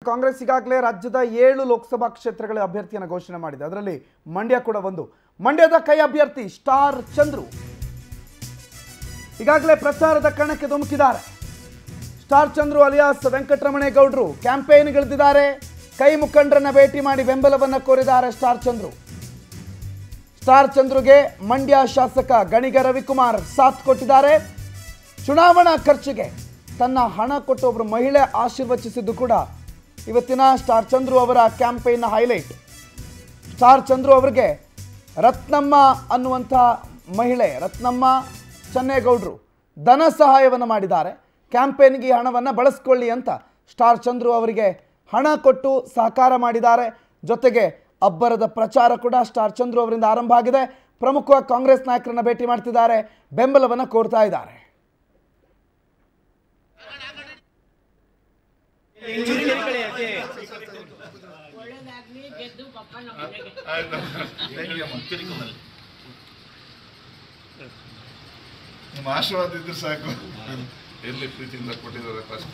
ಕಾಂಗ್ರೆಸ್ ಈಗಾಗಲೇ ರಾಜ್ಯದ ಏಳು ಲೋಕಸಭಾ ಕ್ಷೇತ್ರಗಳ ಅಭ್ಯರ್ಥಿಯನ್ನು ಘೋಷಣೆ ಮಾಡಿದೆ ಅದರಲ್ಲಿ ಮಂಡ್ಯ ಕೂಡ ಒಂದು ಮಂಡ್ಯದ ಕೈ ಅಭ್ಯರ್ಥಿ ಸ್ಟಾರ್ ಚಂದ್ರು ಈಗಾಗಲೇ ಪ್ರಚಾರದ ಕಣಕ್ಕೆ ಧುಮುಕಿದ್ದಾರೆ ಸ್ಟಾರ್ ಚಂದ್ರು ಅಲಿಯಾಸ್ ವೆಂಕಟರಮಣೇಗೌಡರು ಕ್ಯಾಂಪೇನ್ಗಿಳಿದಿದ್ದಾರೆ ಕೈ ಮುಖಂಡರನ್ನ ಭೇಟಿ ಮಾಡಿ ಬೆಂಬಲವನ್ನು ಕೋರಿದ್ದಾರೆ ಸ್ಟಾರ್ ಚಂದ್ರು ಸ್ಟಾರ್ ಚಂದ್ರುಗೆ ಮಂಡ್ಯ ಶಾಸಕ ಗಣಿಗ ರವಿಕುಮಾರ್ ಸಾಥ್ ಕೊಟ್ಟಿದ್ದಾರೆ ಚುನಾವಣಾ ಖರ್ಚಿಗೆ ತನ್ನ ಹಣ ಕೊಟ್ಟು ಒಬ್ಬರು ಮಹಿಳೆ ಆಶೀರ್ವಚಿಸಿದ್ದು ಕೂಡ ಇವತ್ತಿನ ಸ್ಟಾರ್ ಚಂದ್ರು ಅವರ ಕ್ಯಾಂಪೇನ್ ಹೈಲೈಟ್ ಸ್ಟಾರ್ ಚಂದ್ರು ಅವರಿಗೆ ರತ್ನಮ್ಮ ಅನ್ನುವಂಥ ಮಹಿಳೆ ರತ್ನಮ್ಮ ಚನ್ನೇಗೌಡರು ಧನ ಸಹಾಯವನ್ನು ಮಾಡಿದ್ದಾರೆ ಕ್ಯಾಂಪೇನ್ಗೆ ಈ ಹಣವನ್ನು ಬಳಸ್ಕೊಳ್ಳಿ ಅಂತ ಸ್ಟಾರ್ ಚಂದ್ರು ಅವರಿಗೆ ಹಣ ಕೊಟ್ಟು ಸಹಕಾರ ಮಾಡಿದ್ದಾರೆ ಜೊತೆಗೆ ಅಬ್ಬರದ ಪ್ರಚಾರ ಕೂಡ ಸ್ಟಾರ್ ಚಂದ್ರು ಅವರಿಂದ ಆರಂಭ ಆಗಿದೆ ಪ್ರಮುಖವಾಗಿ ಕಾಂಗ್ರೆಸ್ ನಾಯಕರನ್ನ ಭೇಟಿ ಮಾಡ್ತಿದ್ದಾರೆ ಬೆಂಬಲವನ್ನು ಕೋರ್ತಾ ಇದ್ದಾರೆ ಒಳ್ಳೇದಾಗ್ಲಿ ಗೆದ್ದು ಪಪ್ಪ ನಮ್ಮ ಮನೆಗೆ ನಿಮ್ಮ ಆಶೀರ್ವಾದ ಇದ್ರೆ ಸಾಕು ಎಲ್ಲಿ ಪ್ರೀತಿಯಿಂದ ಕೊಟ್ಟಿದ್ದಾರೆ ಫಸ್ಟ್